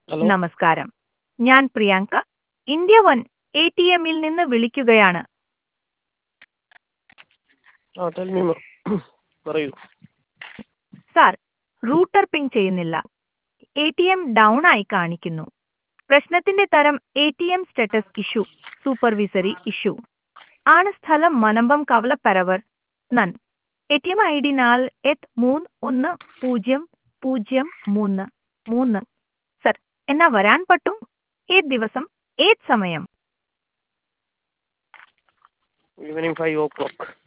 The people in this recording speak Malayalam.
ഹലോ നമസ്കാരം ഞാൻ Priyanka India one A T എമ്മിൽ നിന്ന് വിളിക്കുകയാണ് ആ ടെൽ മീ പറയൂ സാർ റൂട്ടർ പിങ് ചെയ്യുന്നില്ല എ ടി എം ഡൗൺ ആയി കാണിക്കുന്നു പ്രശ്നത്തിന്റെ തരം A T M status issue supervisory issue ആണ് സ്ഥലം മനമ്പം കവലപ്പരവർ നൻ A T M I D നാല് എട്ട് മൂന്ന് ഒന്ന് പൂജ്യം പൂജ്യം മൂന്ന് മൂന്ന് സർ എന്നാ വരാൻ പറ്റും ഏത് ദിവസം ഏത് സമയം ഈവനിങ് ഫൈവ് ഓ ക്ലോക്ക്